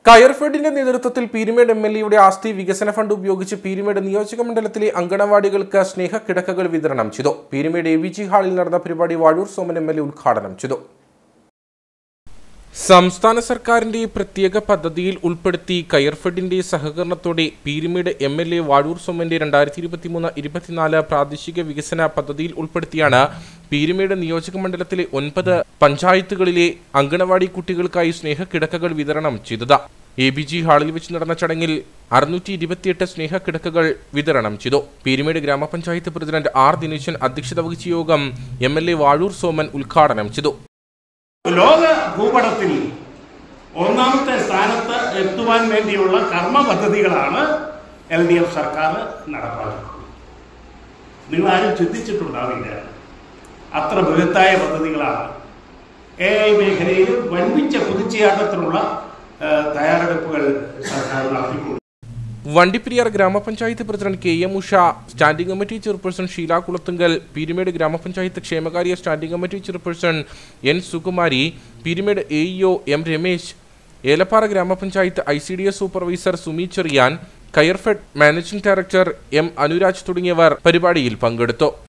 കയർഫെഡിന്റെ നേതൃത്വത്തിൽ Peermade M L എയുടെ ആസ്തി വികസന ഫണ്ട് ഉപയോഗിച്ച് പീരുമേട് നിയോജക മണ്ഡലത്തിലെ അങ്കണവാടികൾക്ക് സ്നേഹ കിടക്കകൾ വിതരണം ചെയ്തു പീരുമേട് എ വി ജി ഹാളിൽ നടന്ന പരിപാടി Vazhoor Soman M L A ഉദ്ഘാടനം ചെയ്തു സംസ്ഥാന സർക്കാരിന്റെ പ്രത്യേക പദ്ധതിയിൽ ഉൾപ്പെടുത്തി കയർഫെഡിന്റെ സഹകരണത്തോടെ Peerumedu M L A Vazhoor സോമന്റെ രണ്ടായിരത്തി ഇരുപത്തിമൂന്ന് ഇരുപത്തിനാല് പ്രാദേശിക വികസന പദ്ധതിയിൽ ഉൾപ്പെടുത്തിയാണ് പീരുമേട് നിയോജക മണ്ഡലത്തിലെ ഒൻപത് പഞ്ചായത്തുകളിലെ അങ്കണവാടി കുട്ടികൾക്കായി സ്നേഹ കിടക്കകൾ വിതരണം ചെയ്തത് എ ബി ജി ഹാളിൽ വെച്ച് നടന്ന ചടങ്ങിൽ അറുന്നൂറ്റി ഇരുപത്തിയെട്ട് സ്നേഹ കിടക്കകൾ വിതരണം ചെയ്തു പീരുമേട് ഗ്രാമപഞ്ചായത്ത് പ്രസിഡന്റ് ആർ ദിനേശൻ അധ്യക്ഷത വഹിച്ച യോഗം M L A Vazhoor Soman ഉദ്ഘാടനം ചെയ്തു ലോക ഭൂപടത്തിൽ ഒന്നാമത്തെ സ്ഥാനത്ത് എത്തുവാൻ വേണ്ടിയുള്ള കർമ്മ പദ്ധതികളാണ് എൽ ഡി എഫ് സർക്കാർ നടപ്പാക്കുന്നത് നിങ്ങൾ ആരും ചിന്തിച്ചിട്ടുണ്ടാവില്ല അത്ര ബൃഹത്തായ പദ്ധതികളാണ് എ ഐ മേഖലയിലും വൻപിച്ച കുതിച്ചുചാട്ടത്തിനുള്ള ആ, തയ്യാറെടുപ്പുകൾ സർക്കാർ നടത്തിക്കൊണ്ടു വണ്ടിപ്പെരിയാർ ഗ്രാമപഞ്ചായത്ത് president K M Usha standing committee chairperson Sheela Kulathunkal Peerumedu ഗ്രാമപഞ്ചായത്ത് ക്ഷേമകാര്യ standing committee chairperson N Sukumari Peerumedu A EO M Ramesh Elappara ഗ്രാമപഞ്ചായത്ത് I C D S supervisor Sumi Cheriyan Coirfed managing director M Anuraj തുടങ്ങിയവർ പരിപാടിയിൽ പങ്കെടുത്തു